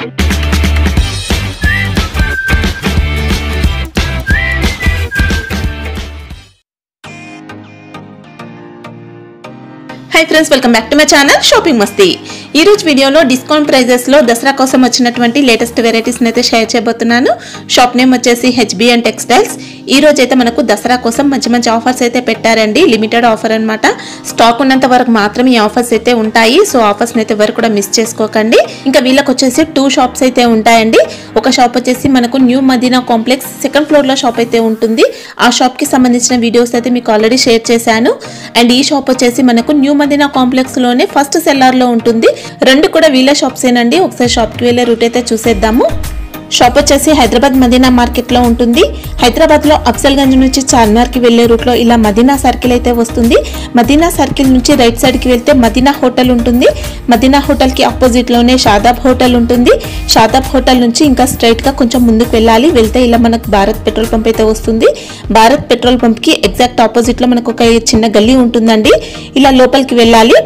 High friends welcome back to my channel shopping Masti ఈ రోజు వీడియోలో డిస్కౌంట్ ప్రైజెస్ లో దసరా కోసం వచ్చినటువంటి లేటెస్ట్ వెరైటీస్ అయితే షేర్ చేయబోతున్నాను షాప్ నేమ్ వచ్చేసి హెచ్బి అండ్ టెక్స్టైల్స్ ఈ రోజు అయితే మనకు దసరా కోసం మంచి మంచి ఆఫర్స్ అయితే పెట్టారండి లిమిటెడ్ ఆఫర్ అన్నమాట స్టాక్ ఉన్నంత వరకు మాత్రమే ఈ ఆఫర్స్ అయితే ఉంటాయి సో ఆఫర్స్ అయితే ఎవరు కూడా మిస్ చేసుకోకండి ఇంకా వీళ్ళకి వచ్చేసి టూ షాప్స్ అయితే ఉంటాయండి ఒక షాప్ వచ్చేసి మనకు new Madina complex second floor లో షాప్ అయితే ఉంటుంది ఆ షాప్ కి సంబంధించిన వీడియోస్ అయితే మీకు ఆల్రెడీ షేర్ చేశాను అండ్ ఈ షాప్ వచ్చేసి మనకు న్యూ మదీనా కాంప్లెక్స్ లోనే ఫస్ట్ సెల్లార్ లో ఉంటుంది రెండు కూడా వీళ్ళ షాప్స్ ఏనండి ఒకసారి షాప్ కి వెళ్ళే రూట్ అయితే చూసేద్దాము షాప్ వచ్చేసి హైదరాబాద్ మదీనా మార్కెట్ లో ఉంటుంది హైదరాబాద్ లో అఫ్జల్గంజ్ నుంచి చార్మినార్ కి వెళ్లే రూట్ లో ఇలా మదీనా సర్కిల్ అయితే వస్తుంది మదీనా సర్కిల్ నుంచి రైట్ సైడ్ కి వెళ్తే మదీనా హోటల్ ఉంటుంది మదీనా హోటల్ కి ఆపోజిట్ లోనే షాదాబ్ హోటల్ ఉంటుంది షాదాబ్ హోటల్ నుంచి ఇంకా స్ట్రైట్ గా కొంచెం ముందుకు వెళ్ళాలి వెళ్తే ఇలా మనకు భారత్ పెట్రోల్ పంప్ అయితే వస్తుంది భారత్ పెట్రోల్ పంప్ కి ఎగ్జాక్ట్ ఆపోజిట్ లో మనకు ఒక చిన్న గల్లీ ఉంటుందండి ఇలా లోపలికి వెళ్ళాలి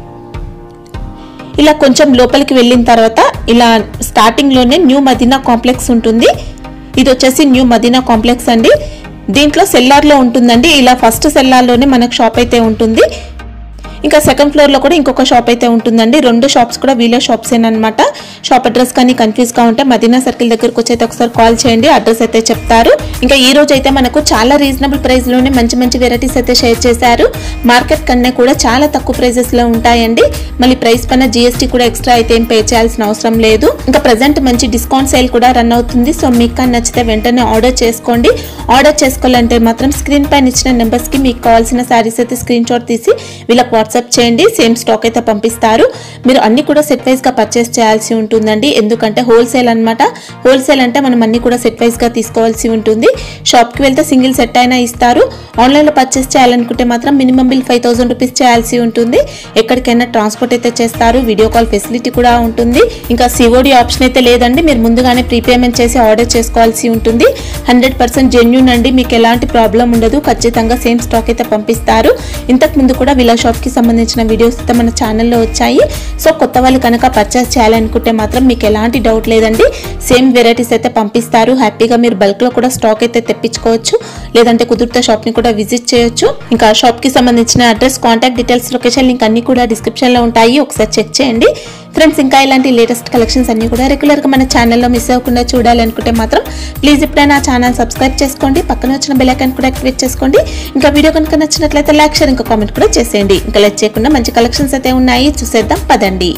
ఇలా కొంచెం లోపలికి వెళ్ళిన తర్వాత ఇలా స్టార్టింగ్ లోనే న్యూ మదీనా కాంప్లెక్స్ ఉంటుంది ఇది వచ్చేసి న్యూ మదీనా కాంప్లెక్స్ అండి దీంట్లో సెల్లార్ లో ఉంటుందండి ఇలా ఫస్ట్ సెల్లార్ లోనే మనకు షాప్ అయితే ఉంటుంది ఇంకా సెకండ్ ఫ్లోర్ లో కూడా ఇంకొక షాప్ అయితే ఉంటుందండి రెండు షాప్స్ కూడా వీళ్ళ షాప్స్ అనమాట షాప్ అడ్రస్ కానీ కన్ఫ్యూజ్ గా ఉంటే మదీనా సర్కిల్ దగ్గరకు వచ్చి అయితే ఒకసారి కాల్ చేయండి అడ్రస్ అయితే చెప్తారు ఇంకా ఈ రోజు అయితే మనకు చాలా రీజనబుల్ ప్రైస్ లోనే మంచి మంచి వెరైటీస్ అయితే షేర్ చేశారు మార్కెట్ కన్నా కూడా చాలా తక్కువ ప్రైజెస్ లో ఉంటాయండి మళ్ళీ ప్రైస్ పైన జిఎస్టీ కూడా ఎక్స్ట్రా అయితే ఏం పే చేయాల్సిన అవసరం లేదు ఇంకా ప్రజెంట్ మంచి డిస్కౌంట్ సేల్ కూడా రన్ అవుతుంది సో మీకు కానీ నచ్చితే వెంటనే ఆర్డర్ చేసుకోండి ఆర్డర్ చేసుకోవాలంటే మాత్రం స్క్రీన్ పైన ఇచ్చిన నెంబర్స్ కి మీకు కావాల్సిన శారీస్ అయితే స్క్రీన్ షాట్ తీసి వీళ్ళకి వాట్సాప్ చేయండి సేమ్ స్టాక్ అయితే పంపిస్తారు మీరు అన్ని కూడా సెట్ వైజ్ గా పర్చేస్ చేయాల్సి ఉంటుందండి ఎందుకంటే హోల్సేల్ అన్నమాట హోల్సేల్ అంటే మనం అన్ని కూడా సెట్ వైజ్ గా తీసుకోవాల్సి ఉంటుంది షాప్ కి వెళ్తే సింగిల్ సెట్ అయినా ఇస్తారు ఆన్లైన్ లో పర్చేస్ చేయాలనుకుంటే మాత్రం minimum bill five thousand rupees చేయాల్సి ఉంటుంది ఎక్కడికైనా ట్రాన్స్పోర్ట్ అయితే చేస్తారు వీడియో కాల్ ఫెసిలిటీ కూడా ఉంటుంది ఇంకా సిఓడి ఆప్షన్ అయితే లేదండి మీరు ముందుగానే ప్రీపేమెంట్ చేసి ఆర్డర్ చేసుకోవాల్సి ఉంటుంది హండ్రెడ్ పర్సెంట్ జెన్యున్ అండి మీకు ఎలాంటి ప్రాబ్లం ఉండదు ఖచ్చితంగా సేమ్ స్టాక్ అయితే పంపిస్తారు ఇంతకు ముందు కూడా వీళ్ళ షాప్ కి సంబంధించిన వీడియోస్ అయితే మన ఛానల్లో వచ్చాయి సో కొత్త వాళ్ళు కనుక పర్చేస్ చేయాలనుకుంటే మాత్రం మీకు ఎలాంటి డౌట్ లేదండి సేమ్ వెరైటీస్ అయితే పంపిస్తారు హ్యాపీగా మీరు బల్క్ లో కూడా స్టాక్ అయితే తెప్పించుకోవచ్చు లేదంటే కుదిరితే షాప్ ని కూడా విజిట్ చేయొచ్చు ఇంకా షాప్ కి సంబంధించిన address contact details location link అన్ని కూడా డిస్క్రిప్షన్ లో ఉంటాయి ఒకసారి చెక్ చేయండి ఫ్రెండ్స్ ఇంకా ఇలాంటి లేటెస్ట్ కలెక్షన్స్ అన్ని కూడా రెగ్యులర్ గా మన ఛానల్లో మిస్ అవ్వకుండా చూడాలనుకుంటే మాత్రం ప్లీజ్ ఇప్పుడైనా ఛానల్ సబ్స్క్రైబ్ చేసుకోండి పక్కన వచ్చిన బెల్ ఐకాన్ కూడా యాక్టివేట్ చేసుకోండి ఇంకా వీడియో కనుక నచ్చినట్లయితే లైక్ షేర్ ఇంకా కామెంట్ కూడా చేసేయండి ఇంకా లైక్ చేయకుండా మంచి కలెక్షన్స్ అయితే ఉన్నాయి చూసేద్దాం పదండి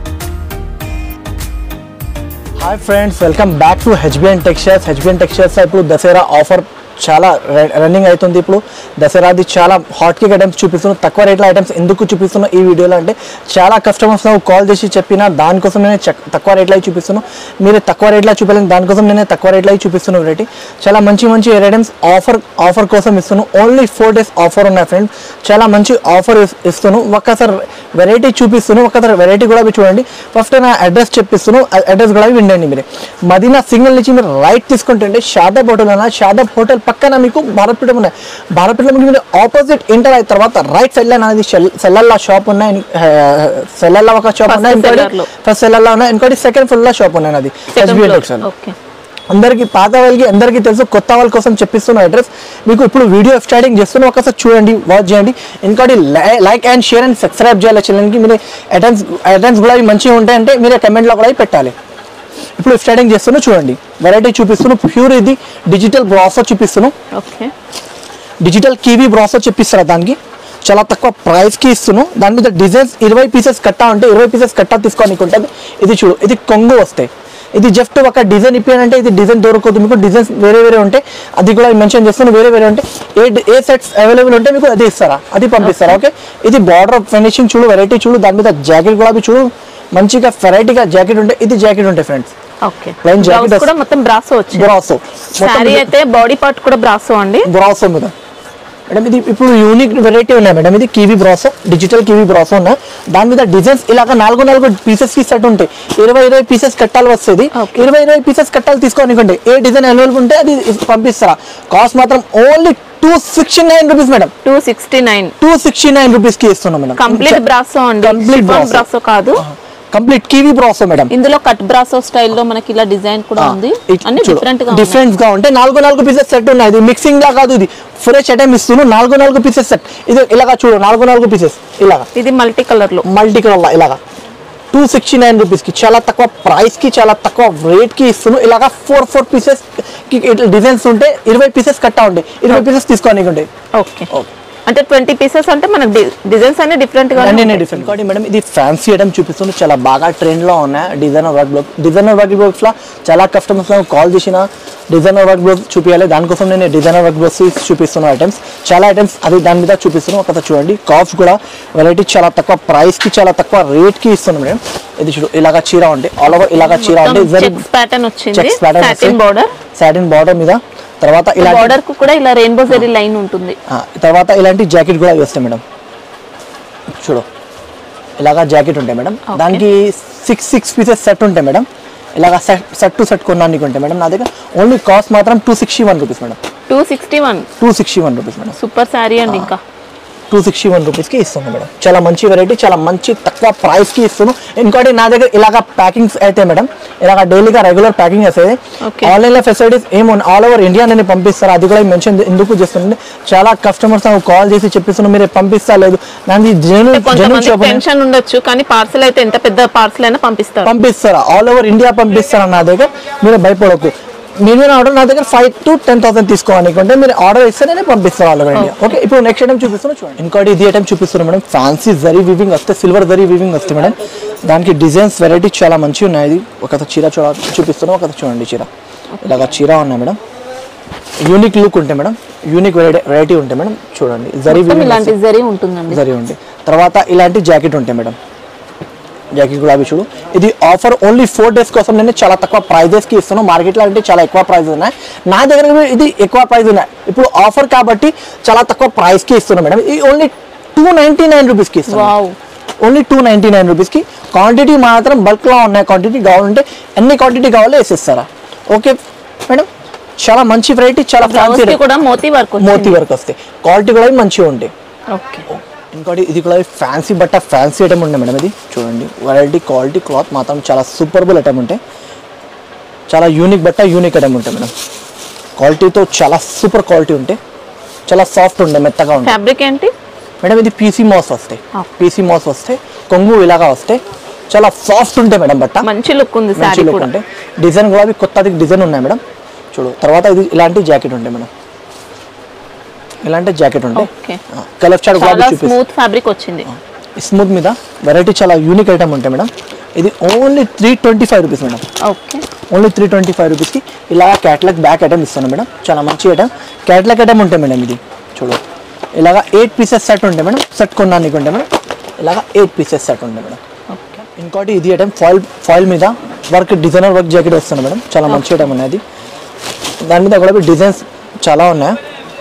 hi friends welcome back to HBN textiles HBN textiles ఇప్పుడు దసరా ఆఫర్ చాలా రన్నింగ్ అవుతుంది ఇప్పుడు దసరాది చాలా హాట్ కేక్ ఐటమ్స్ చూపిస్తున్నాం తక్కువ రేట్ల ఐటమ్స్ ఎందుకు చూపిస్తున్నాం ఈ వీడియోలో అంటే చాలా కస్టమర్స్ నాకు కాల్ చేసి చెప్పిన దానికోసం నేను చెక్- తక్కువ రేట్లో చూపిస్తున్నాను మీరు తక్కువ రేట్లో చూపించాలి దానికోసం నేను తక్కువ రేట్లో చూపిస్తున్నాను వెరైటీ చాలా మంచి మంచి ఐటమ్స్ ఆఫర్ ఆఫర్ కోసం ఇస్తున్నాను ఓన్లీ ఫోర్ డేస్ ఆఫర్ ఉన్నాయి ఫ్రెండ్ చాలా మంచి ఆఫర్ ఇస్తున్నాను ఒక్కసారి వెరైటీ చూపిస్తున్నాను ఒక్కసారి వెరైటీ కూడా మీరు చూడండి ఫస్ట్ నా అడ్రస్ చెప్పిస్తున్నాను అడ్రస్ కూడా వినండి మీరు మదీనా సిగ్నల్ నుంచి మీరు రైట్ తీసుకుంటుంటే షాదాబ్ హోటల్ అన్న షాదాబ్ హోటల్ పక్కన మీకు భారత్పీఠం ఉన్నాయి భారత్పీఠం మీరు ఆపోజిట్ ఎంటర్ అయిన తర్వాత రైట్ సైడ్ లో అనేది సెల్లల్లా షాప్ ఉన్నాయి సెల్లల్లా ఒక షాప్ First ఉన్నాయి cellar లో. ఫస్ట్ సెల్లల్లా ఉన్నాయి ఇంకోటి సెకండ్ ఫ్లోర్ లో షాప్ ఉన్నాయి అది SBI Textile. ఓకే అందరికి పాత వాళ్ళకి అందరికీ తెలుసు కొత్త వాళ్ళ కోసం చెప్పిస్తున్న అడ్రస్ మీకు ఇప్పుడు వీడియో స్టార్టింగ్ చేస్తున్న ఒకసారి చూడండి వాచ్ చేయండి ఇంకోటి like and share and subscribe చేయాలి ఛానల్కి మీరు అటెన్స్ అటెన్స్ కూడా ఇవి మంచిగా ఉంటాయంటే మీరు కమెంట్లో కూడా ఇవి పెట్టాలి ఇప్పుడు స్టార్టింగ్ చేస్తున్నా చూడండి వెరైటీ చూపిస్తున్నాను ప్యూర్ ఇది డిజిటల్ బ్రాసో చూపిస్తున్నాను ఓకే డిజిటల్ కీవీ బ్రాసో చెప్పిస్తారా దానికి చాలా తక్కువ ప్రైస్కి ఇస్తున్నాను దాని మీద డిజైన్స్ ఇరవై పీసెస్ కట్టా ఉంటే ఇరవై పీసెస్ కట్టా తీసుకోనికి ఉంటుంది ఇది చూడు ఇది కొంగు వస్తాయి ఇది జస్ట్ ఒక డిజైన్ ఇప్పానంటే ఇది డిజైన్ దొరకదు మీకు డిజైన్స్ వేరే వేరే ఉంటాయి అది కూడా మెన్షన్ చేస్తాను వేరే వేరే ఉంటాయి ఏ ఏ సెట్స్ అవైలబుల్ ఉంటే మీకు అది ఇస్తారా అది పంపిస్తారా ఓకే ఇది బార్డర్ ఫినిషింగ్ చూడు వెరైటీ చూడు దాని మీద జాకెట్ కూడా అవి చూడు మంచిగా వెరైటీగా జాకెట్ ఉంటాయి ఇది జాకెట్ ఉంటాయి friends okay Plain jacket blouse వస్- కూడా మొత్తం బ్రాసో వచ్చింది బ్రాసో శారీ అయితే బాడీ పార్ట్ కూడా బ్రాసో అండి బ్రాసో మీద మేడం ఇది ఇప్పుడు యూనిక్ వెరైటీ ఉన్నాయి మేడం ఇది kiwi brasso digital kiwi brasso ఉన్నాయి దాని మీద డిజైన్స్ ఇలాగ నాలుగు నాలుగు పీసెస్ కి సెట్ ఉంటాయి ఇరవై ఇరవై పీసెస్ కట్టాలి వస్తుంది Okay. ఇరవై ఇరవై పీసెస్ కట్టాలి తీసుకోనికండి ఏ డిజైన్ అవైలబుల్ ఉంటే అది పంపిస్తారా కాస్ట్ మాత్రం only two sixty nine rupees madam two sixty nine two sixty nine rupees కి ఇస్తున్నాం మేడం కంప్లీట్ బ్రాసో అండి Complete brasso. బ్రాసో కాదు కంప్లీట్ కీవీ బ్రా వస్తాయి మేడం ఇందులో కట్ బ్రాసో స్టైల్లో మనకి ఇలా డిజైన్ కూడా ఉంది అన్ని డిఫరెంట్ గా ఉన్నాయి. డిఫరెంట్ గా ఉంటే నాలుగు నాలుగు పీసెస్ సెట్ ఉన్నాయి ఇది మిక్సింగ్ లా కాదు ఇది ఫ్రెష్ ఐటమ్ ఇస్తున్నాను నాలుగు నాలుగు పీసెస్ సెట్ ఇది ఇలాగా చూడు నాలుగు నాలుగు పీసెస్ ఇలాగా ఇది మల్టీ కలర్ లో మల్టీ కలర్ ఇలాగా టూ సిక్స్టీ నైన్ రూపీస్కి చాలా తక్కువ ప్రైస్కి చాలా తక్కువ రేట్కి ఇస్తున్నాను ఇలాగా ఫోర్ ఫోర్ పీసెస్ డిజైన్స్ ఉంటే ఇరవై పీసెస్ కట్టా ఉండే ఇరవై పీసెస్ తీసుకోనికి ఉండే ఓకే అంటే ట్వంటీ పీసెస్ అంటే మనకి డిజైన్స్ అన్ని డిఫరెంట్ గా అన్నీ ఉంటాయి. డిఫరెంట్ కాబట్టి మేడం ఇది ఫ్యాన్సీ ఐటమ్ చూపిస్తుంది చాలా బాగా ట్రెండ్ లో ఉన్నాయి designer work blouse designer work blouse లో చాలా కస్టమర్స్ కాల్ చేసిన డిజైనర్ వర్క్ బ్లౌజ్ చూపించాలి దానికోసం నేను డిజైనర్ వర్క్ బ్లౌజ్ చూపిస్తున్న ఐటమ్స్ చాలా ఐటమ్స్ అది దాని మీద చూపిస్తున్నాను ఒకసారి చూడండి కాఫ్ కూడా వెరైటీ చాలా తక్కువ ప్రైస్ కి చాలా తక్కువ రేట్ కి ఇస్తున్నాను మేడం ఇది చూడు ఇలాగా చీర ఉంటే ఆల్ ఓవర్ ఇలాగా చీర ఉంటే చెక్స్ ప్యాటర్న్ వచ్చింది checks pattern satin border satin border మీద తర్వాత ఇలా బార్డర్ కు కూడా ఇలా రెయిన్బో జెరీ లైన్ ఉంటుంది తర్వాత ఇలాంటి జాకెట్ కూడా వస్తాయి మేడం చూడు ఇలాగా జాకెట్ ఉంటాయి మేడం Okay. దానికి సిక్స్ సిక్స్ పీసెస్ సెట్ ఉంటాయి మేడం ఇలాగా సెట్ సెట్ టు సెట్ కొనడానికి ఉంటాయి మేడం నా దగ్గర ఓన్లీ కాస్ట్ మాత్రం two sixty one rupees madam two sixty one two sixty one rupees madam super sari అండి ఇంకా టూ సిక్స్టీ వన్ రూపీస్కి ఇస్తున్నాను మేడం చాలా మంచి వెరైటీ చాలా మంచి తక్కువ ప్రైస్కి ఇస్తున్నాను ఇంకోటి నా దగ్గర ఇలాగ ప్యాకింగ్స్ అయితే మేడం ఇలాగ డైలీగా రెగ్యులర్ ప్యాకింగ్ వస్తుంది Okay. ఆన్లైన్లో ఫెసిలిటీస్ ఏమో ఆల్ ఓవర్ ఇండియా నేను పంపిస్తారు అది కూడా మెన్షన్ ఎందుకు చేస్తుంది చాలా కస్టమర్స్ నాకు కాల్ చేసి చెప్పిస్తున్నాను మీరు పంపిస్తా లేదు దానికి జెన్యున్ జెన్యున్ కొంతమంది షాప్ టెన్షన్ ఉండొచ్చు కానీ పార్సల్ అయితే ఎంత పెద్ద పార్సల్ అయినా పంపిస్తారు పంపిస్తారా ఆల్ ఓవర్ ఇండియా పంపిస్తారా నా దగ్గర మీరు భయపడకు మినిమం ఆర్డర్ నా దగ్గర ఫైవ్ టు టెన్ థౌసండ్ తీసుకోవాలనుకుంటే మీరు ఆర్డర్ ఇస్తే నేను పంపిస్తాను ఆల్ ఓవర్ ఇండియా ఓకే ఇప్పుడు నెక్స్ట్ ఐటమ్ చూపిస్తున్నా చూడండి ఇంకోటి ఇది ఐటమ్ చూపిస్తున్నాను మేడం ఫ్యాన్సీ జరీ వివింగ్ వస్తే సిల్వర్ జరీ వివింగ్ వస్తే మేడం దానికి డిజైన్స్ వెరైటీ చాలా మంచిగా ఉన్నాయి ఇది ఒక చీర చూడ చూపిస్తున్నాం ఒక చూడండి చీర ఇలాగ చీర ఉన్నాయి మేడం యూనిక్ లుక్ ఉంటాయి మేడం యూనిక్ వెరైటీ వెరైటీ ఉంటాయి మేడం చూడండి జరీ మొత్తం వివింగ్ ఇలాంటి జరీ ఉంటుందండి జరీ ఉంటాయి తర్వాత ఇలాంటి జాకెట్ ఉంటాయి మేడం జాకెట్ గులాబీ చూడు ఇది ఆఫర్ ఓన్లీ ఫోర్ డేస్ కోసం నేను చాలా తక్కువ ప్రైజెస్ కి ఇస్తున్నాను మార్కెట్లో అంటే చాలా ఎక్కువ ప్రైస్ ఉన్నాయి నా దగ్గర కూడా ఇది ఎక్కువ ప్రైస్ ఉన్నాయి ఇప్పుడు ఆఫర్ కాబట్టి చాలా తక్కువ ప్రైస్ కి ఇస్తున్నాను మేడం ఇది ఓన్లీ టూ నైన్టీ నైన్ రూపీస్కి ఇస్తున్నాను wow only two ninety nine రూపీస్కి క్వాంటిటీ మాత్రం బల్క్లో ఉన్నాయి క్వాంటిటీ కావాలంటే ఎన్ని క్వాంటిటీ కావాలో వేసిస్తారా ఓకే మేడం చాలా మంచి వెరైటీ చాలా బ్లౌజ్ ఫ్యాన్సీ కి కూడా మోతీ వర్క్ మోతీ వర్క్ వస్తాయి క్వాలిటీ కూడా మంచిగా ఉంటాయి ఓకే ఇంకోటి ఇది కూడా ఫ్యాన్సీ బట్ట ఫ్యాన్సీ ఐటమ్ ఉండే మేడం ఇది చూడండి వెరైటీ క్వాలిటీ క్లాత్ మాత్రం చాలా సూపర్బుల్ ఐటమ్ ఉంటాయి చాలా యూనిక్ బట్ట యూనిక్ ఐటమ్ ఉంటాయి మేడం క్వాలిటీతో చాలా సూపర్ క్వాలిటీ ఉంటాయి చాలా సాఫ్ట్ ఉండే మెత్తగా ఉంటాయి ఫ్యాబ్రిక్ ఏంటి మేడం ఇది పీసీ మాస్ వస్తాయి Ah. పీసీ మాస్ వస్తాయి కొంగు ఇలాగా వస్తాయి చాలా సాఫ్ట్ ఉంటాయి మేడం బట్ట మంచి లుక్ ఉంది మంచి శారీ లుక్ కూడా ఉంటాయి డిజైన్ కూడా అవి కొత్తది డిజైన్ ఉన్నాయి మేడం చూడు తర్వాత ఇది ఇలాంటి జాకెట్ ఉంటాయి మేడం ఇలాంటి జాకెట్ ఉంటాయి ఓకే కలర్ చార్ట్ కూడా చాలా చూపిస్తాను స్మూత్ ఫ్యాబ్రిక్ వచ్చింది స్మూత్ మీద వెరైటీ చాలా యూనిక్ ఐటమ్ ఉంటాయి మేడం ఇది only three twenty five rupees madam okay only three twenty five రూపీస్కి ఇలా క్యాట్లాగ్ బ్యాక్ ఐటమ్ ఇస్తాను మేడం చాలా మంచి ఐటమ్ క్యాట్లాగ్ ఐటమ్ ఉంటాయి మేడం ఇది చూడు ఇలాగా ఎయిట్ పీసెస్ సెట్ ఉంటాయి మేడం సెట్ కొన్నానికి ఉంటాయి మేడం ఇలాగా ఎయిట్ పీసెస్ సెట్ ఉంటాయి మేడం ఓకే ఇంకోటి ఇది ఐటమ్ ఫాయిల్ ఫాయిల్ మీద వర్క్ డిజైనర్ వర్క్ జాకెట్ వస్తుంది మేడం చాలా మంచి ఐటమ్ ఉన్నది దాని మీద కూడా డిజైన్స్ చాలా ఉన్నాయి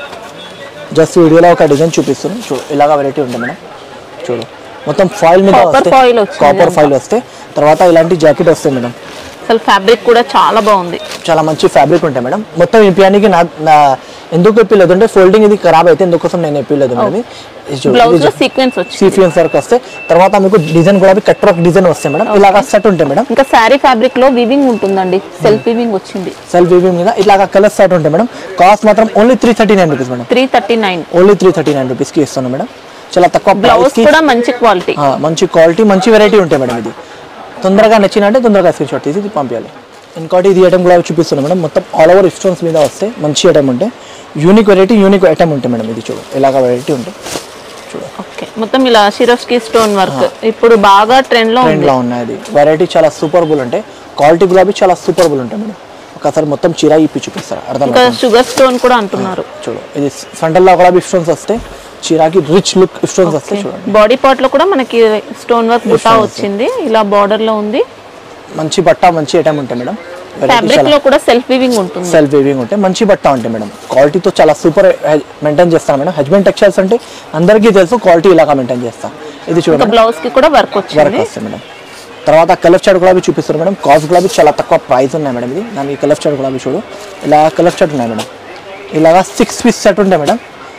జస్ట్ వీడియోలో ఒక డిజైన్ చూపిస్తున్నాను చూడు ఇలాగా వెరైటీ ఉంటుంది మేడం చూడు మొత్తం ఫాయిల్ మీద Copper వస్తాయి foil వచ్చింది కాపర్ అంతా. ఫాయిల్ వస్తాయి తర్వాత ఇలాంటి జాకెట్ వస్తాయి మేడం అసలు ఫ్యాబ్రిక్ కూడా చాలా బాగుంది చాలా మంచి ఫ్యాబ్రిక్ ఉంటాయి మేడం మొత్తం ఇప్పియానికి నా నా ఎందుకు ఇప్పలేదు అంటే ఫోల్డింగ్ ఇది ఖరాబ్ అయితే ఎందుకోసం నేను ఇప్పలేదు మేడం ఇది. ఇది చూడు, బ్లౌజ్ ఇది లో సీక్వెన్స్ వచ్చింది సీఫియన్స్ వర్క్ వస్తే తర్వాత మీకు డిజైన్ కూడా కట్ వర్క్ డిజైన్ వస్తాయి మేడం ఇలాగా సెట్ ఉంటాయి మేడం ఇంకా శారీ ఫ్యాబ్రిక్ లో వివింగ్ ఉంటుందండి సెల్ఫ్ వివింగ్ వచ్చింది సెల్ఫ్ వీవింగ్ మీద ఇలాగా కలర్ సెట్ ఉంటాయి మేడం కాస్ట్ మాత్రం only three thirty nine rupees madam three thirty nine only three thirty nine రూపీస్కి ఇస్తాను మేడం చాలా తక్కువ బ్లౌజ్ ప్రైస్కి కూడా మంచి క్వాలిటీ మంచి క్వాలిటీ మంచి వెరైటీ ఉంటాయి మేడం ఇది తొందరగా నచ్చినంటే తొందరగా స్క్రీన్ షాట్ తీసి ఇది పంపించాలి ఇంకోటి ఇది ఐటమ్ కూడా చూపిస్తున్నాం మేడం మొత్తం ఆల్ ఓవర్ స్టోన్స్ మీద వస్తాయి మంచి ఐటమ్ ఉంటాయి యూనిక్ వెరైటీ యూనిక్ ఐటమ్ ఉంటాయి మేడం ఇది చూడు ఇలాగ వెరైటీ ఉంటాయి చూడు ఓకే మొత్తం ఇలా షిరోస్కి స్టోన్ వర్క్ ఇప్పుడు బాగా ట్రెండ్ లో ఉంది ట్రెండ్లో ఉన్నాయి అది వెరైటీ చాలా సూపర్బుల్ ఉంటాయి క్వాలిటీ గులాబీ చాలా సూపర్బుల్ ఉంటాయి మేడం ఒకసారి మొత్తం చీర ఇప్పి చూపిస్తారు అర్థం ఇంకా షుగర్ స్టోన్ కూడా అంటున్నారు చూడు ఇది సెంటర్లో గులాబీ స్టోన్స్ వస్తాయి చీరాకి రిచ్ లుక్ స్టోన్స్ వస్తాయి చూడండి బాడీ పార్ట్ లో కూడా మనకి స్టోన్ వర్క్ బుటా వచ్చింది ఇలా బార్డర్ లో ఉంది మంచి బట్ట మంచి ఐటమ్ ఉంటాయి మేడం వెరైటీ ఫ్యాబ్రిక్ చాలా లో కూడా సెల్ఫ్ వివింగ్ ఉంటుంది సెల్ఫ్ వేవింగ్ ఉంటాయి మంచి బట్ట ఉంటాయి మేడం క్వాలిటీతో చాలా సూపర్ మెయింటైన్ చేస్తాను మేడం హస్బెండ్ టెక్స్టైల్స్ అంటే అందరికీ తెలుసు క్వాలిటీ ఇలాగా మెయింటైన్ చేస్తాను ఇది ఇంకా చూడండి బ్లౌజ్ కి కూడా వర్క్ వర్క్ వచ్చింది వస్తాయి మేడం తర్వాత కలర్ చాట్ గులాబీ చూపిస్తారు మేడం కాస్ట్ గులాబీ చాలా తక్కువ ప్రైస్ ఉన్నాయి మేడం ఇది దానికి కలర్ చాట్ గులాబీ చూడు ఇలా కలర్ చాట్ ఉన్నాయి మేడం ఇలాగా సిక్స్ పీస్ సెట్ ఉంటాయి మేడం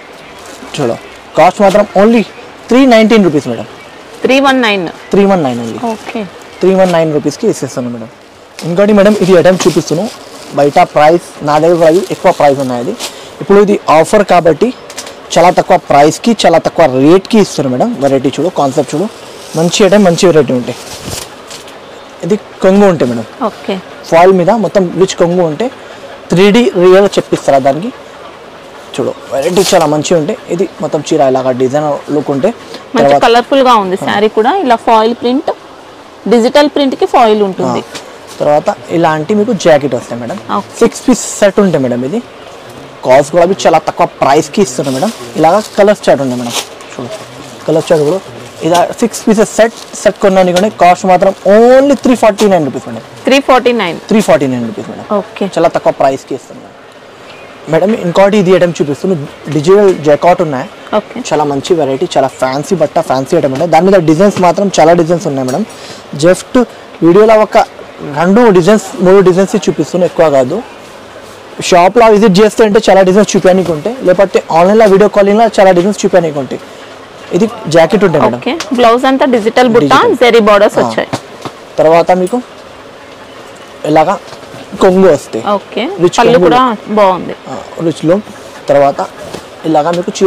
చూడు కాస్ట్ మాత్రం only three nineteen rupees madam three one nine three one nine only okay three one nine రూపీస్కి ఇచ్చేస్తాను మేడం ఇంకోటి మేడం ఇది ఐటమ్ చూపిస్తున్నాను బయట ప్రైస్ నా దగ్గర కూడా ఇవి ఎక్కువ ప్రైస్ ఉన్నాయి అది ఇప్పుడు ఇది ఆఫర్ కాబట్టి చాలా తక్కువ ప్రైస్కి చాలా తక్కువ రేట్కి ఇస్తారు మేడం వెరైటీ చూడు కాన్సెప్ట్ చూడు మంచి ఐటమ్ మంచి వెరైటీ ఉంటాయి ఇది కొంగు ఉంటాయి మేడం ఓకే ఫాయిల్ మీద మొత్తం రిచ్ కొంగు ఉంటే త్రీ డి రియల్ చెప్పిస్తారా దానికి చూడు వెరైటీ చాలా మంచిగా ఉంటాయి ఇది మొత్తం చీర ఇలాగా డిజైన్ లుక్ ఉంటే మంచి తర్వాత కలర్ఫుల్ గా ఉంది శారీ కూడా ఇలా ఫాయిల్ ప్రింట్ డిజిటల్ ప్రింట్ కి ఫాయిల్ ఉంటుంది తర్వాత ఇలాంటి మీకు జాకెట్ వస్తాయి madam Okay. Six piece set ఉంటాయి మేడం ఇది కాస్ట్ కూడా అవి చాలా తక్కువ ప్రైస్కి ఇస్తున్నారు మేడం ఇలాగా కలర్ చాట్ ఉంది మేడం చూడు కలర్ చాట్ కూడా ఇలా సిక్స్ పీసెస్ సెట్ సెట్ కొన్నాను కానీ కాస్ట్ మాత్రం only three forty nine rupees madam three forty nine three forty nine rupees madam okay చాలా తక్కువ ప్రైస్కి ఇస్తున్నాను మేడం ఇంకోటి ఇది ఐటమ్ చూపిస్తున్నాను డిజిటల్ జాకాట్ ఉన్నాయి ఓకే చాలా మంచి వెరైటీ చాలా ఫ్యాన్సీ బట్ట ఫ్యాన్సీ ఐటమ్ ఉన్నాయి దాని మీద డిజైన్స్ మాత్రం చాలా డిజైన్స్ ఉన్నాయి మేడం జస్ట్ వీడియోలో ఒక రెండు డిజైన్స్ మూడు డిజైన్స్ చూపిస్తున్నాను ఎక్కువ కాదు షాప్లో విజిట్ చేస్తే అంటే చాలా డిజైన్స్ చూపించడానికి ఉంటాయి లేకపోతే ఆన్లైన్లో వీడియో కాలింగ్లో చాలా డిజైన్స్ చూపించడానికి ఉంటాయి ఇది జాకెట్ ఉంటాయి మేడం ఓకే బ్లౌజ్ అంతా డిజిటల్ బుట్ట Digital. జెరీ బార్డర్స్ వచ్చాయి తర్వాత మీకు ఇలాగా కొంగు వస్తాయి ఓకే Rich పళ్ళు కొంగు. కూడా బాగుంది రుచిలో తర్వాత ఇలాగా మీకు చూ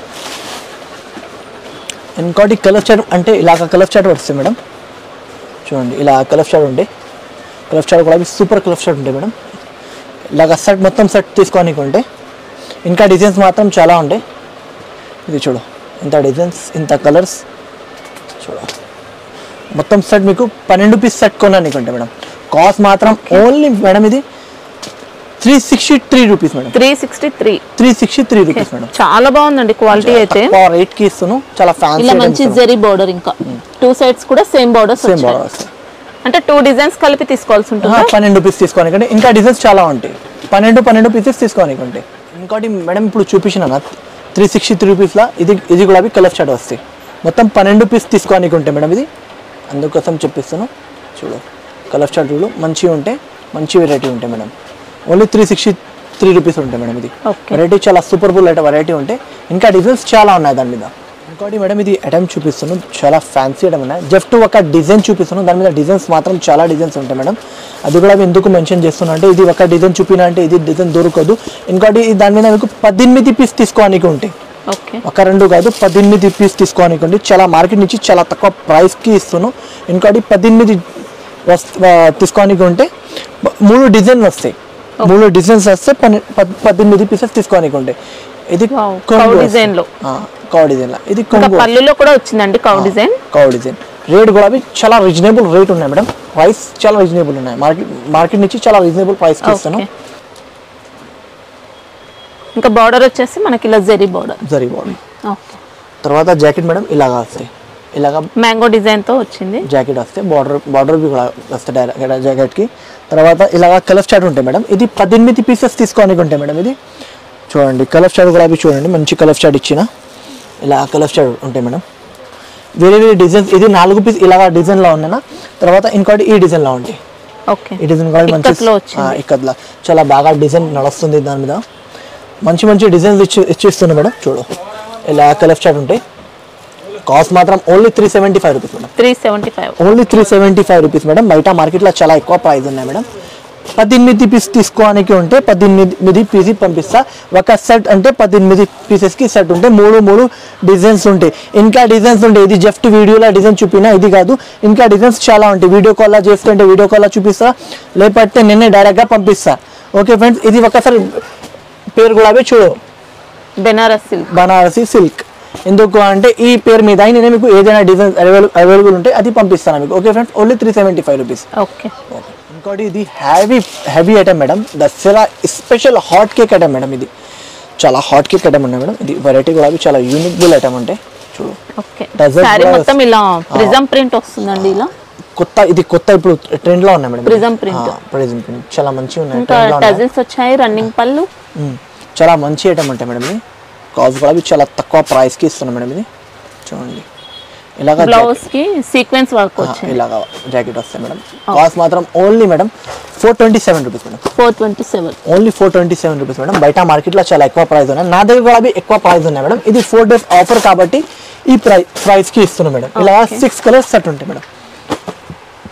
ఇంకోటి కలర్ చాట్ అంటే ఇలాగ కలర్ చాట్ వస్తుంది మేడం చూడండి ఇలా కలర్ చాట్ ఉంటాయి కలర్ చాట్ కూడా సూపర్ కలర్ చాట్ ఉంటాయి మేడం ఇలాగ సెట్ మొత్తం సెట్ తీసుకోనికి ఉంటే ఇంకా డిజైన్స్ మాత్రం చాలా ఉంటాయి ఇది చూడు ఇంత డిజైన్స్ ఇంత కలర్స్ చూడు మొత్తం సెట్ మీకు పన్నెండు పీస్ సెట్ కొనడానికి ఉంటాయి మేడం కాస్ట్ మాత్రం ఓన్లీ మేడం ఇది three sixty three rupees madam three sixty three three sixty three rupees madam చాలా బాగుందండి క్వాలిటీ అయితే రేట్ కి ఇస్తున్నాను చాలా ఇలా మంచి ఫ్యాన్సీ జెరీ బార్డర్ ఇంకా టూ సైడ్స్ కూడా సేమ్ బార్డర్స్ సేమ్ వచ్చాయి బార్డర్ వస్తుంది అంటే టూ డిజైన్స్ కలిపి తీసుకోవాల్సి ఉంటుంది పన్నెండు పీస్ తీసుకోనికి అంటే ఇంకా డిజైన్స్ చాలా ఉంటాయి పన్నెండు పన్నెండు పీసెస్ తీసుకోనికి ఉంటాయి ఇంకోటి మేడం ఇప్పుడు చూపించిన త్రీ సిక్స్టీ త్రీ రూపీస్లో ఇది ఇది కూడా కలర్ షాట్ వస్తాయి మొత్తం పన్నెండు పీస్ తీసుకోనికి ఉంటాయి మేడం ఇది అందుకోసం చెప్పిస్తాను చూడు కలర్ షాట్ చూడు మంచిగా ఉంటాయి మంచి వెరైటీ ఉంటాయి madam only three sixty three rupees ఉంటాయి మేడం ఇది Okay. వెరైటీ చాలా సూపర్ బుల్ అయితే వెరైటీ ఉంటాయి ఇంకా డిజైన్స్ చాలా ఉన్నాయి దాని మీద ఇంకోటి మేడం ఇది ఐటమ్ చూపిస్తున్నాను చాలా ఫ్యాన్సీ ఐటమ్ ఉన్నాయి జస్ట్ ఒక డిజైన్ చూపిస్తున్నాను దాని మీద డిజైన్స్ మాత్రం చాలా డిజైన్స్ ఉంటాయి మేడం అది కూడా ఎందుకు మెన్షన్ చేస్తున్నా అంటే ఇది ఒక డిజైన్ చూపినా అంటే ఇది డిజైన్ దొరకదు ఇంకోటి ఈ దాని మీద మీకు పద్దెనిమిది పీస్ తీసుకోవడానికి ఉంటాయి ఓకే ఒక రెండు కాదు పద్దెనిమిది పీస్ తీసుకోవడానికి ఉంది చాలా మార్కెట్ నుంచి చాలా తక్కువ ప్రైస్కి ఇస్తున్నాను ఇంకోటి పద్దెనిమిది వస్ ఆ, తీసుకోవడానికి ఉంటే బ- మూడు డిజైన్ వస్తాయి మూడు డిజైన్స్ వస్తే పన్నె- పద్- పద్దెనిమిది పీసెస్ తీసుకోవడానికి ఉంటాయి ఇది Wow, కొంగు cow వస్తుంది. design లో. ఆ, కౌ డిజైన్ ఇది ఇంకా కొంగు పళ్ళులో కూడా వచ్చిందండి cow design cow design rate కూడా అవి చాలా రీజనబుల్ రేట్ ఉన్నాయి మేడం ప్రైస్ చాలా రీజనబుల్ ఉన్నాయి మార్కెట్ మార్కెట్ నుంచి చాలా రీజనబుల్ ప్రైస్కి ఇస్తాను ఓకే ఇంకా బార్డర్ వచ్చేసి మనకి ఇలా zari border zari body okay తర్వాత జాకెట్ మేడం ఇలాగా వస్తాయి ఇలాగా మ్యాంగో డిజైన్ తో వచ్చింది జాకెట్ వస్తే బార్డర్ బార్డర్ బి కూడా వస్తాయి డైరెక్ట్ జాకెట్కి తర్వాత ఇలాగ కలర్ చాట్ ఉంటాయి మేడం ఇది పద్దెనిమిది పీసెస్ తీసుకోనికి ఉంటాయి మేడం ఇది చూడండి కలర్ చాట్ కూడా అవి చూడండి మంచి కలర్ చాట్ ఇచ్చిన ఇలా కలర్ చాట్ ఉంటాయి మేడం వేరే వేరే డిజైన్స్ ఇది నాలుగు పీస్ ఇలాగ డిజైన్లో ఉన్నాయన తర్వాత ఇంకోటి ఈ డిజైన్లో ఉంటాయి ఓకే ఈ డిజైన్ కూడా మంచి ఇక్కత్లో వచ్చింది. ఆ, ఇక్కత్లో చాలా బాగా డిజైన్ నడుస్తుంది దాని మీద మంచి మంచి డిజైన్స్ ఇచ్చి ఇచ్చిస్తుంది మేడం చూడు ఇలా కలర్ చాట్ ఉంటాయి కాస్ట్ మాత్రం only three seventy five rupees madam three seventy five only three seventy five rupees madam బయట మార్కెట్లో చాలా ఎక్కువ ప్రైస్ ఉన్నాయి మేడం పద్దెనిమిది పీస్ తీసుకోవడానికి ఉంటే పద్దెనిమిది పీస్ పంపిస్తా ఒక సెట్ అంటే పద్దెనిమిది పీసెస్కి సెట్ ఉంటే మూడు మూడు డిజైన్స్ ఉంటాయి ఇంకా డిజైన్స్ ఉంటాయి ఇది జస్ట్ వీడియోలో డిజైన్ చూపినా ఇది కాదు ఇంకా డిజైన్స్ చాలా ఉంటాయి వీడియో కాల్లో చేస్తుంటే వీడియో కాల్లో చూపిస్తా లేకపోతే నిన్నే డైరెక్ట్గా పంపిస్తా ఓకే ఫ్రెండ్స్ ఇది ఒకసారి పేరు కూడా చూడు బెనారస్ సిల్క్ బనారసి సిల్క్ ఎందుకు అంటే ఈ పేరు మీద నేను మీకు ఏదైనా డిజైన్ అవైలబుల్ అవైలబుల్ ఉంటే అది పంపిస్తాను మీకు okay friends only three seventy five rupees okay ఇంకోటి ఇది heavy heavy item madam Dasara special hot cake item madam ఇది చాలా హాట్ కేక్ ఐటమ్ ఉన్నాయి మేడం ఇది వెరైటీ కూడా అవి చాలా యూనిక్ బుల్ ఐటమ్ ఉంటాయి చూడు ఓకే Desert శారీ కూడా మొత్తం ఇలా ప్రిజం ప్రింట్ వస్తుందండి ఇలా కొత్త ఇది కొత్త ఇప్పుడు ట్రెండ్ లో ఉన్నాయి madam Prism print. Prism print చాలా మంచిగా ఉన్నాయి ఇంకా trend లో ఉన్నాయి. టజిల్స్ వచ్చాయి రన్నింగ్ పళ్ళు మ్మ్. చాలా మంచి ఐటమ్ ఉంటాయి మేడం ఇది కాస్ట్ కూడా అవి చాలా తక్కువ ప్రైస్కి ఇస్తున్నాం మేడం ఇది చూడండి ఇలాగా బ్లౌజ్ కి సీక్వెన్స్ వర్క్ ఆ, వచ్చింది ఇలాగా జాకెట్ వస్తాయి మేడం కాస్ట్ మాత్రం only madam four twenty seven rupees madam four twenty seven only four twenty seven rupees madam బయట మార్కెట్లో చాలా ఎక్కువ ప్రైస్ ఉన్నాయి నా దగ్గర కూడా అవి ఎక్కువ ప్రైస్ ఉన్నాయి మేడం ఇది ఫోర్ డేస్ ఆఫర్ కాబట్టి ఈ ప్రై ప్రైస్కి ఇస్తున్నాం మేడం ఇలా Okay. సిక్స్ కలర్స్ సెట్ ఉంటాయి మేడం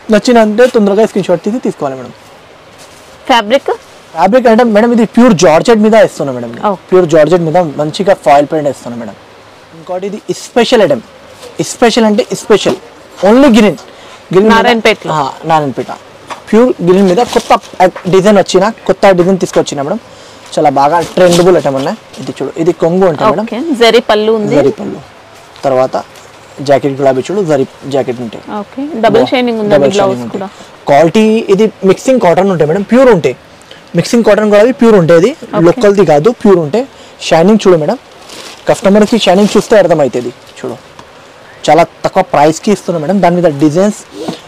నచ్చినంటే తొందరగా స్క్రీన్ షాట్ తీసి తీసుకోవాలి మేడం ఫ్యాబ్రిక్ ఫ్యాబ్రిక్ అంటే మేడం ఇది ప్యూర్ జార్జెట్ మీద ఇస్తున్నాం మేడం Oh. ప్యూర్ జార్జెట్ మీద మంచిగా ఫాయిల్ ప్రింట్ ఇస్తున్నాం మేడం ఇంకోటి ఇది స్పెషల్ ఐటమ్ స్పెషల్ అంటే స్పెషల్ ఓన్లీ గ్రీన్ గ్రీన్ నారాయణపేటలో. నారాయణపేట ప్యూర్ గ్రీన్ మీద కొత్త డిజైన్ వచ్చిన కొత్త డిజైన్ తీసుకొచ్చిన మేడం చాలా బాగా ట్రెండబుల్ ఐటమ్ ఉన్నాయి ఇది చూడు ఇది కొంగు ఉంటాయి మేడం ఓకే జరీ పళ్ళు ఉంది జరీ పళ్ళు తర్వాత జాకెట్ గులాబీ చూడు జరీ జాకెట్ ఉంటాయి ఓకే డబుల్ షైనింగ్ ఉందండి Double బ్లౌజ్ shining ఉంటాయి. కూడా క్వాలిటీ ఇది మిక్సింగ్ కాటన్ ఉంటాయి మేడం ప్యూర్ ఉంటాయి మిక్సింగ్ కాటన్ కూడా ప్యూర్ ఉంటుంది లోకల్ది కాదు ప్యూర్ ఉంటాయి షైనింగ్ చూడు మేడం కస్టమర్కి షైనింగ్ చూస్తే అర్థమవుతుంది చూడు చాలా తక్కువ ప్రైస్కి ఇస్తున్నాం మేడం దాని మీద డిజైన్స్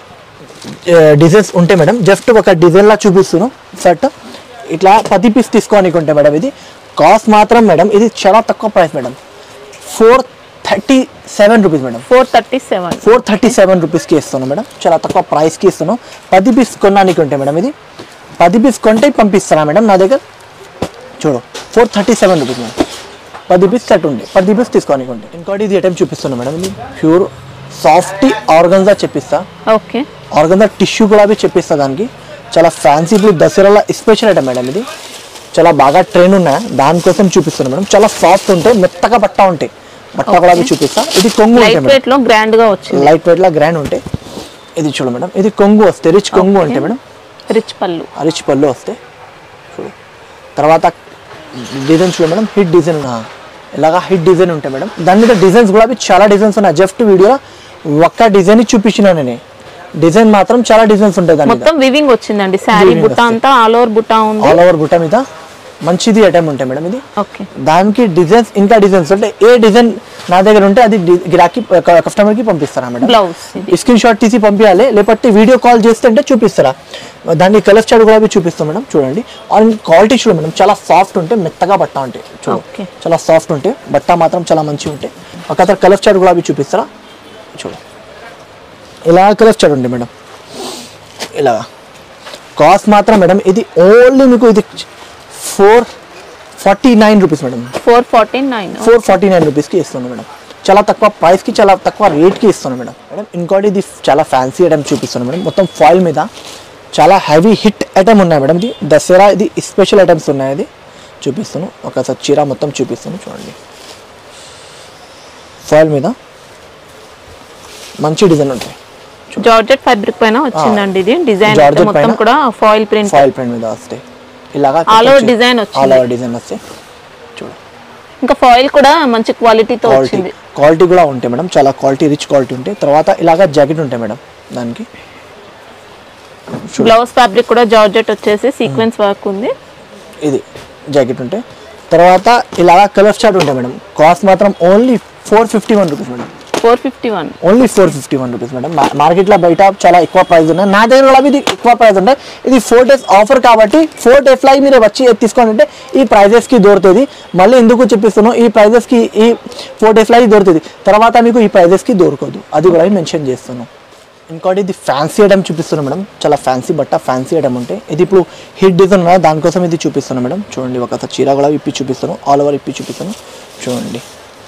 డిజైన్స్ ఉంటాయి మేడం జస్ట్ ఒక డిజైన్ లా చూపిస్తున్నాను షర్ట్ ఇట్లా పది పీస్ తీసుకోనికి ఉంటాయి మేడం ఇది కాస్ట్ మాత్రం మేడం ఇది చాలా తక్కువ price madam four thirty seven rupees madam four thirty seven four thirty seven రూపీస్కి ఇస్తున్నాం మేడం చాలా తక్కువ ప్రైస్కి ఇస్తున్నాం పది పీస్ కొనడానికి ఉంటాయి మేడం ఇది పది పీస్ కొంటే పంపిస్తారా మేడం నా దగ్గర చూడు four thirty seven rupees madam పది పీస్ సెట్ ఉంది పది పీస్ తీసుకోనికి ఉంటాయి ఇంకోటి ఇది ఐటమ్ చూపిస్తున్నాం మేడం ఇది ప్యూర్ సాఫ్ట్ ఆర్గన్జా చెప్పిస్తా ఓకే ఆర్గన్జా టిష్యూ కూడా అవి చెప్పిస్తా దానికి చాలా ఫ్యాన్సీ ఇప్పుడు దసరాలో స్పెషల్ ఐటమ్ మేడం ఇది చాలా బాగా ట్రైన్ ఉన్నాయి దానికోసం చూపిస్తున్నాం మేడం చాలా సాఫ్ట్ ఉంటాయి మెత్తగా బట్ట ఉంటాయి బట్ట కూడా అవి చూపిస్తా ఇది కొంగు ఉంటాయి లైట్ మేడం వెయిట్ లో గ్రాండ్ గా వచ్చింది లైట్ వెయిట్ లా గ్రాండ్ ఉంటాయి ఇది చూడు మేడం ఇది కొంగు వస్తాయి రిచ్ కొంగు Okay. అంటే మేడం రిచ్ పళ్ళు ఆ రిచ్ పళ్ళు వస్తాయి చూడు తర్వాత డిజైన్ చూడు మేడం హిట్ డిజైన్ ఇలాగా హిట్ డిజైన్ ఉంటాయి మేడం దాని మీద డిజైన్స్ కూడా అవి చాలా డిజైన్స్ ఉన్నాయి జస్ట్ వీడియో ఒక్క డిజైన్ చూపించిన నేను డిజైన్ మాత్రం చాలా డిజైన్స్ ఉంటాయి దాని మీద మొత్తం వివింగ్ వచ్చిందండి శారీ Weaving బుట్ట వస్తాయి. అంతా ఆల్ ఓవర్ బుట్ట ఉంది ఆల్ ఓవర్ బుట్ట మీద మంచిది ఐటమ్ ఉంటాయి మేడం ఇది ఓకే దానికి డిజైన్స్ ఇంకా డిజైన్స్ అంటే ఏ డిజైన్ నా దగ్గర ఉంటే అది డి- గిరాకీ కస్టమర్కి పంపిస్తారా మేడం బ్లౌజ్ ఇది స్క్రీన్ షాట్ తీసి పంపించాలి లేకపోతే వీడియో కాల్ చేస్తే అంటే చూపిస్తారా దాన్ని కలర్ చార్ట్ కూడా అవి చూపిస్తాం మేడం చూడండి అండ్ క్వాలిటీ చూడు మేడం చాలా సాఫ్ట్ ఉంటే మెత్తగా బట్ట ఉంటాయి చూడు Okay. చాలా సాఫ్ట్ ఉంటాయి బట్ట మాత్రం చాలా మంచిగా ఉంటాయి ఒక కలర్ చార్ట్ కూడా అవి చూపిస్తారా చూడు ఇలా కలర్ చార్ట్ ఉంటాయి మేడం ఇలాగా కాస్ట్ మాత్రం మేడం ఇది ఓన్లీ మీకు ఇది four forty nine rupees madam four forty nine four forty nine రూపీస్కి ఇస్తున్నాను మేడం చాలా తక్కువ ప్రైస్కి చాలా తక్కువ రేట్కి ఇస్తున్నాను మేడం మేడం ఇంకోటి ఇది చాలా ఫ్యాన్సీ ఐటమ్ చూపిస్తున్నాను మేడం మొత్తం ఫాయిల్ మీద చాలా హెవీ హిట్ ఐటమ్ ఉన్నాయి మేడం ఇది దసరా ఇది స్పెషల్ ఐటమ్స్ ఉన్నాయి ఇది చూపిస్తాను ఒకసారి చీర మొత్తం చూపిస్తాను చూడండి ఫాయిల్ మీద మంచి డిజైన్ ఉంటాయి జార్జెట్ ఫ్యాబ్రిక్ పైన వచ్చిందండి ఇది డిజైన్ అయితే Georgette మొత్తం పైన కూడా ఫాయిల్ ప్రింట్ ఫాయిల్ ప్రింట్ మీద వస్తాయి ఇలాగా All over design వచ్చింది. ఆల్ ఓవర్ డిజైన్ వస్తాయి చూడు ఇంకా ఫాయిల్ కూడా మంచి క్వాలిటీతో క్వాలిటీ వచ్చింది క్వాలిటీ కూడా ఉంటాయి మేడం చాలా క్వాలిటీ రిచ్ క్వాలిటీ ఉంటాయి తర్వాత ఇలాగా జాకెట్ ఉంటాయి మేడం దానికి చూడు. బ్లౌజ్ ఫ్యాబ్రిక్ కూడా జార్జెట్ వచ్చేసి సీక్వెన్స్ వర్క్ ఉంది ఇది జాకెట్ ఉంటాయి తర్వాత ఇలాగా కలర్ చార్ట్ ఉంటాయి మేడం కాస్ట్ మాత్రం only four fifty one rupees madam four fifty one only four fifty one rupees madam మా- మార్కెట్లో బయట చాలా ఎక్కువ ప్రైస్ ఉన్నాయి నా దగ్గర కూడా ఇది ఎక్కువ ప్రైస్ ఉంటాయి ఇది ఫోర్ డేస్ ఆఫర్ కాబట్టి ఫోర్ డేస్లో మీరు వచ్చి తీసుకోండి అంటే ఈ ప్రైజెస్కి దొరుకుతుంది మళ్ళీ ఎందుకు చెప్పిస్తున్నాను ఈ ప్రైజెస్కి ఈ ఫోర్ డేస్లో ఇది దొరుకుతుంది తర్వాత మీకు ఈ ప్రైజెస్కి దొరకదు అది కూడా మెన్షన్ చేస్తున్నాను ఇంకోటి ఇది ఫ్యాన్సీ ఐటమ్ చూపిస్తున్నాను మేడం చాలా ఫ్యాన్సీ బట్ట ఫ్యాన్సీ ఐటమ్ ఉంటాయి ఇది ఇప్పుడు హిట్ డిజైన్ ఉన్నది దానికోసం ఇది చూపిస్తున్నాను మేడం చూడండి ఒకసారి చీర కూడా ఇప్పి చూపిస్తాను ఆల్ ఓవర్ ఇప్పి చూపిస్తాను చూడండి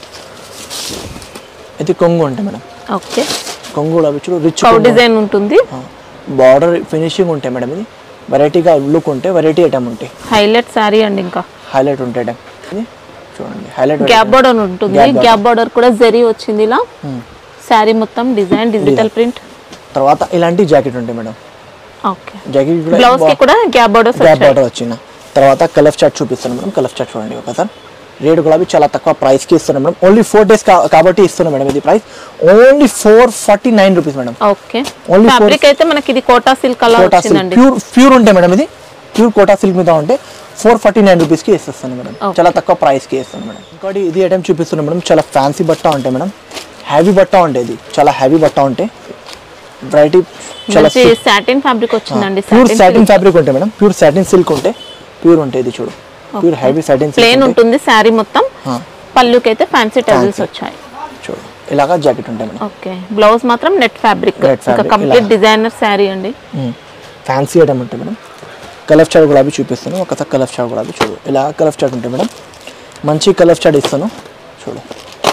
ఇది కొంగు ఉంటాయి మేడం ఓకే కొంగు కూడా చూడు రిచ్ కౌ డిజైన్ ఉంటుంది బార్డర్ ఫినిషింగ్ ఉంటాయి మేడం ఇది వెరైటీగా లుక్ ఉంటాయి వెరైటీ ఐటమ్ ఉంటాయి హైలైట్ శారీ అండి ఇంకా హైలైట్ ఉంటాయి ఐటమ్ ఇది చూడండి హైలైట్ గ్యాప్ బార్డర్ ఉంటుంది Gap border. గ్యాప్ బార్డర్ కూడా జరీ వచ్చింది ఇలా శారీ మొత్తం డిజైన్ డిజిటల్ ప్రింట్ తర్వాత ఇలాంటి జాకెట్ ఉంటాయి మేడం ఓకే జాకెట్ బ్లౌజ్ కి కూడా గ్యాప్ బార్డర్స్ గ్యాప్ వచ్చాయి బార్డర్ వచ్చిన తర్వాత కలర్ చార్ట్ చూపిస్తాను మేడం కలర్ చార్ట్ చూడండి ఒకసారి రేట్ కూడా అవి చాలా తక్కువ ప్రైస్కి ఇస్తున్నాం మేడం ఓన్లీ ఫోర్ డేస్ కాబట్టి ఇస్తున్నాం మేడం ఇది price only four forty nine rupees madam okay Only for- fabric అయితే మనకి ఇది కోటా సిల్క్ అలా కోటా సిల్క్ వచ్చిందండి ప్యూర్ ప్యూర్ ఉంటాయి మేడం ఇది ప్యూర్ కోటా సిల్క్ మీద ఉంటే ఫోర్ ఫార్టీ నైన్ రూపీస్కి ఇస్తాను మేడం Okay. చాలా తక్కువ ప్రైస్కి ఇస్తాను మేడం ఇంకోటి ఇది ఐటమ్ చూపిస్తున్నాం మేడం చాలా ఫ్యాన్సీ బట్ట ఉంటాయి మేడం హ్యావీ బట్ట ఉంటాయి ఇది చాలా హ్యావీ బట్ట ఉంటాయి వెరైటీ చాలా మంచి సాటిన్ ఫ్యాబ్రిక్ వచ్చిందండి ప్యూర్ సాటిన్ సాటిన్ ఫ్యాబ్రిక్ ఉంటాయి మేడం ప్యూర్ సాటిన్ సిల్క్ ఉంటాయి ప్యూర్ ఉంటాయి ఇది చూడు pure heavy satin plain silk ఉంటుంది శారీ మొత్తం ఆ. పళ్ళుకి అయితే ఫ్యాన్సీ టజల్స్ Fancy. వచ్చాయి చూడు ఇలాగా జాకెట్ ఉంటాయి మేడం ఓకే బ్లౌజ్ మాత్రం నెట్ ఫ్యాబ్రిక్ Net ఇంకా fabric, కంప్లీట్ ఇలా. డిజైనర్ శారీ అండి ఫ్యాన్సీ ఐటమ్ ఉంటాయి మేడం కలర్ చాట్ గులాబీ చూపిస్తాను ఒకసారి కలర్ చాట్ గులాబీ చూడు ఇలా కలర్ చాట్ ఉంటాయి మేడం మంచి కలర్ చాట్ ఇస్తాను చూడు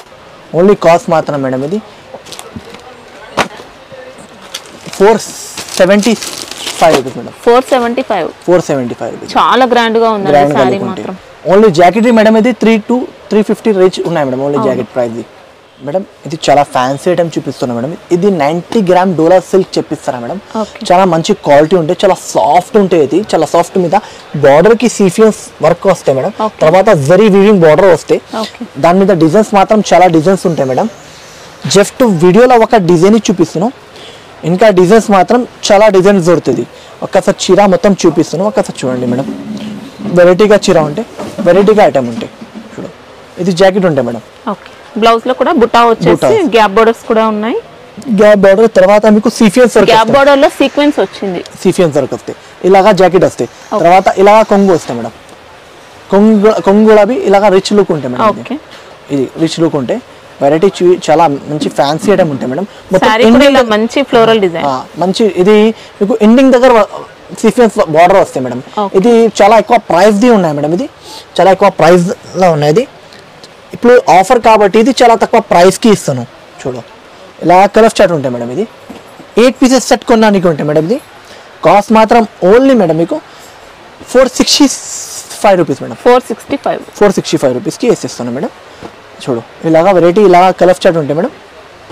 ఓన్లీ కాస్ట్ మాత్రం మేడం ఇది four seventy five rupees madam four seventy five four seventy five rupees చాలా గ్రాండ్ గా ఉందండి గ్రాండ్ శారీ మాత్రం ఓన్లీ జాకెట్ మేడం ఇది three to three fifty range ఉన్నాయి madam only jacket price madam ఇది చాలా ఫ్యాన్సీ ఐటమ్ చూపిస్తున్నా మేడం ఇది నైంటీ గ్రామ్ డోలా సిల్క్ చెప్పిస్తారా మేడం Okay. చాలా మంచి క్వాలిటీ ఉంటాయి చాలా సాఫ్ట్ ఉంటాయి ఇది చాలా సాఫ్ట్ మీద బార్డర్ కి సీఫియన్స్ వర్క్ వస్తాయి మేడం Okay. తర్వాత జరీ వీవింగ్ బార్డర్ వస్తాయి Okay. దాని మీద డిజైన్స్ మాత్రం చాలా డిజైన్స్ ఉంటాయి మేడం జస్ట్ వీడియోలో ఒక డిజైన్ చూపిస్తున్నాను ఇంకా డిజైన్స్ మాత్రం చాలా డిజైన్స్ దొరుకుతుంది ఒక్కసారి చీర మొత్తం చూపిస్తున్నాను ఒక్కసారి చూడండి మేడం వెరైటీగా చీర ఉంటాయి వెరైటీగా ఐటమ్ ఉంటాయి చూడు ఇది జాకెట్ ఉంటాయి మేడం ఓకే బ్లౌజ్ లో కూడా బుటా వచ్చేసి బుటా. గ్యాప్ బోర్డర్స్ కూడా ఉన్నాయి గ్యాప్ బార్డర్ తర్వాత మీకు సీఫియన్స్ గ్యాప్ బోర్డర్ లో సీక్వెన్స్ వచ్చింది సీఫియన్స్ వర్క్ వస్తాయి ఇలాగా జాకెట్ వస్తాయి తర్వాత ఇలాగా కొంగు వస్తాయి మేడం కొంగు కొంగు కూడా అవి ఇలాగా రిచ్ లుక్ ఉంటాయి మేడం ఇది. ఓకే ఇది రిచ్ లుక్ ఉంటాయి వెరైటీ చాలా మంచి ఫ్యాన్సీ ఐటమ్ ఉంటాయి మేడం శారీ కూడా Indian ఇలా మంచి ఫ్లోరల్ డిజైన్ ఆ, మంచి ఇది మీకు ఎండింగ్ దగ్గర సీక్వెన్స్ బార్డర్ వస్తాయి మేడం Okay. ఇది చాలా ఎక్కువ ప్రైస్ ది ఉన్నాయి మేడం ఇది చాలా ఎక్కువ ప్రైస్ లో ఉన్నాయి ఇది ఇప్పుడు ఆఫర్ కాబట్టి ఇది చాలా తక్కువ ప్రైస్ కి ఇస్తాను చూడు ఇలా కలర్ చాట్ ఉంటాయి మేడం ఇది ఎయిట్ పీసెస్ సెట్ కొనడానికి ఉంటాయి మేడం ఇది కాస్ట్ మాత్రం ఓన్లీ మేడం మీకు four sixty five rupees madam four sixty five four sixty five రూపీస్కి వేసేస్తాను మేడం చూడు ఇలాగా వెరైటీ ఇలా కలర్ చాట్ ఉంటాయి మేడం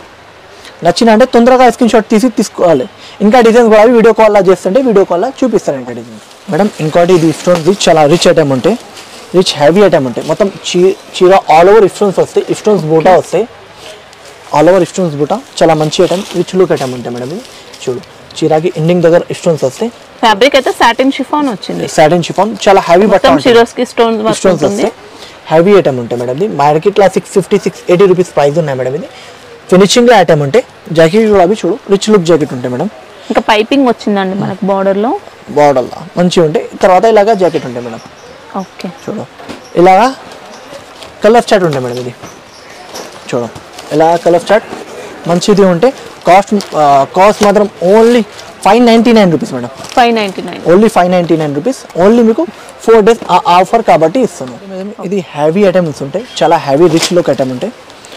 నచ్చిన అంటే తొందరగా స్క్రీన్ షాట్ తీసి తీసుకోవాలి ఇంకా డిజైన్స్ కూడా వీడియో కాల్లో చేస్తుంటే వీడియో కాల్లో చూపిస్తారు ఇంకా డిజైన్ మేడం ఇంకోటి ఇది స్టోన్స్ చాలా రిచ్ ఐటమ్ ఉంటాయి రిచ్ హెవీ ఐటమ్ ఉంటాయి మొత్తం చీ చీర ఆల్ ఓవర్ స్టోన్స్ వస్తాయి స్టోన్స్ బూటా వస్తాయి ఆల్ ఓవర్ స్టోన్స్ బూటా చాలా మంచి ఐటమ్ రిచ్ లుక్ ఐటమ్ ఉంటాయి మేడం ఇది చూడు చీరాకి ఎండింగ్ దగ్గర స్టోన్స్ వస్తాయి ఫ్యాబ్రిక్ అయితే సాటిన్ షిఫాన్ వచ్చింది సాటిన్ షిఫాన్ చాలా హెవీ బట్ట మొత్తం ఉంటుంది. షిరోస్ కి స్టోన్ వర్క్ స్టోన్స్ ఉంటుంది వస్తాయి హెవీ ఐటమ్ ఉంటాయి మేడం ఇది మార్కెట్లో six fifty six eighty rupees price ఉన్నాయి మేడం ఇది ఫినిషింగ్ ఐటమ్ ఉంటాయి జాకెట్ కూడా అవి చూడు రిచ్ లుక్ జాకెట్ ఉంటాయి మేడం ఇంకా పైపింగ్ వచ్చిందండి మనకు బార్డర్ లో బార్డర్లో మంచిగా ఉంటాయి తర్వాత ఇలాగా జాకెట్ ఉంటాయి మేడం ఓకే చూడు ఇలాగా కలర్ చాట్ ఉంటాయి మేడం ఇది చూడు ఇలా కలర్ చాట్ మంచిది ఉంటే కాస్ట్ కాస్ట్ మాత్రం only five ninety nine rupees madam five ninety nine only five ninety nine rupees only మీకు ఫోర్ డేస్ ఆఫర్ కాబట్టి ఇస్తాను ఇది హ్యావీ ఐటమ్స్ ఉంటాయి చాలా హ్యావీ రిచ్ లుక్ ఐటమ్ ఉంటాయి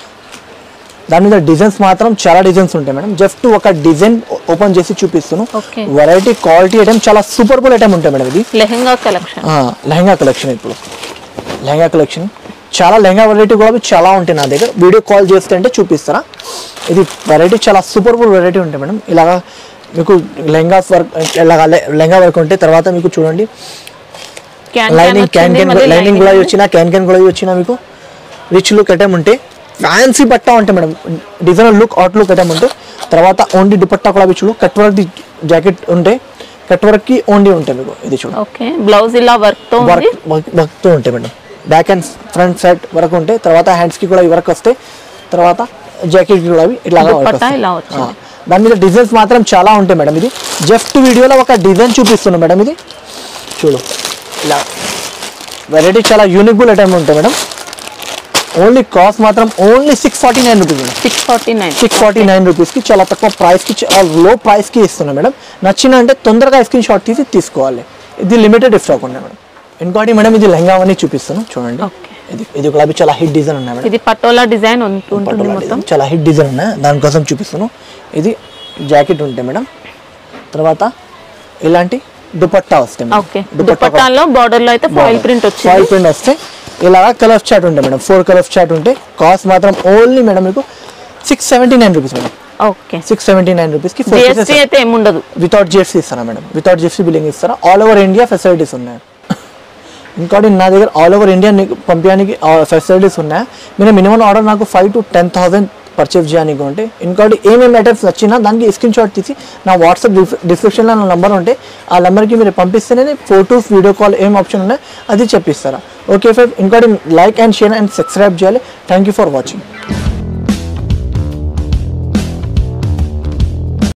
దాని మీద డిజైన్స్ మాత్రం చాలా డిజైన్స్ ఉంటాయి మేడం జస్ట్ ఒక డిజైన్ ఓపెన్ చేసి చూపిస్తున్నాను Okay. వెరైటీ క్వాలిటీ ఐటమ్ చాలా సూపర్ బుల్ ఐటమ్ ఉంటాయి మేడం ఇది లెహంగా కలెక్షన్ ఆ, లెహంగా కలెక్షన్ ఇప్పుడు లెహంగా కలెక్షన్ చాలా లెహంగా వెరైటీ కూడా చాలా ఉంటాయి నా దగ్గర వీడియో కాల్ చేస్తే అంటే చూపిస్తారా ఇది వెరైటీ చాలా సూపర్ ఫుల్ వెరైటీ ఉంటాయి మేడం ఇలాగా మీకు లెహంగా వర్క్ ఇలాగా లె- లెహంగా వర్క్ ఉంటే తర్వాత మీకు చూడండి can lining can can lining కూడా వచ్చిన క్యాన్ క్యాన్ కూడా వచ్చిన మీకు రిచ్ లుక్ ఐటమ్ ఉంటే ఫ్యాన్సీ బట్ట ఉంటాయి madam designer look out look item ఉంటే తర్వాత ఓన్లీ దుపట్టా కూడా ఇవి చూడు కట్ వర్క్ జాకెట్ ఉంటే కట్ వర్క్ కి ఓన్లీ ఉంటాయి మీకు ఇది చూడు ఓకే బ్లౌజ్ ఇలా వర్క్ తో ఉంది వర్క్ వర్క్ వర్క్తో ఉంటాయి madam back and front side వరకు ఉంటాయి తర్వాత హ్యాండ్స్కి కూడా ఈ వర్క్ వస్తాయి తర్వాత జాకెట్కి కూడా అవి ఇట్లా దుపట్టా ఇలా వచ్చింది. దాని మీద డిజైన్స్ మాత్రం చాలా ఉంటాయి మేడం ఇది జస్ట్ వీడియోలో ఒక డిజైన్ చూపిస్తున్నాను మేడం ఇది చూడు ఇలా వెరైటీ చాలా యూనిక్బుల్ ఐటమ్ ఉంటాయి మేడం ఓన్లీ కాస్ట్ మాత్రం only six forty nine rupees madam six forty nine six forty nine రూపీస్కి చాలా తక్కువ ప్రైస్కి చాలా లో ప్రైస్కి ఇస్తున్నాం మేడం నచ్చిన అంటే తొందరగా స్క్రీన్ షాట్ తీసి తీసుకోవాలి ఇది లిమిటెడ్ స్టాక్ ఉన్నాయి మేడం ఇంకోటి మేడం ఇది లెహంగా అని చూపిస్తాను చూడండి Okay. ఇది ఇది కూడా అవి చాలా హిట్ డిజైన్ ఉన్నాయి మేడం ఇది పటోలా డిజైన్ ఉంటుంది పటోలా మొత్తం డిజైన్ చాలా హిట్ డిజైన్ ఉన్నాయి దానికోసం చూపిస్తాను ఇది జాకెట్ ఉంటాయి మేడం తర్వాత ఇలాంటి దుపట్టా వస్తాయి మేడం. ఓకే దుపట్టా కూడా- దుపట్టాలో బార్డర్ లో అయితే ఫాయిల్ ప్రింట్ ఫాయిల్ వచ్చింది ప్రింట్ వస్తే ఇలా కలర్ చాట్ ఉంటాయి మేడం ఫోర్ కలర్ చాట్ ఉంటాయి కాస్ట్ మాత్రం ఓన్లీ మేడం మీకు six seventy nine rupees madam okay six seventy nine రూపీస్కి ఫోర్ జిఎస్టీ అయితే ఏముండదు వితౌట్ జిఎస్టీ ఇస్తారా మేడం వితౌట్ జిఎస్టీ బిల్లింగ్ ఇస్తారా ఆల్ ఓవర్ ఇండియా ఫెసిలిటీస్ ఉన్నాయి ఇంకోటి నా దగ్గర ఆల్ ఓవర్ ఇండియా నీకు పంపించడానికి ఫెసిలిటీస్ ఉన్నాయి మీరు మినిమం ఆర్డర్ నాకు five to ten thousand purchase చేయడానికి ఉంటే ఇంకోటి ఏమేమి ఐటమ్స్ నచ్చినా దానికి స్క్రీన్ షాట్ తీసి నా వాట్సాప్ డిస్క్రిప్షన్లో నా నెంబర్ ఉంటే ఆ నెంబర్కి మీరు పంపిస్తేనే ఫోటోస్ వీడియో కాల్ ఏం ఆప్షన్ ఉన్నాయి అది చెప్పిస్తారా ఓకే ఫైవ్ ఇంకోటి like and share and subscribe చేయాలి థ్యాంక్ యూ ఫర్ వాచింగ్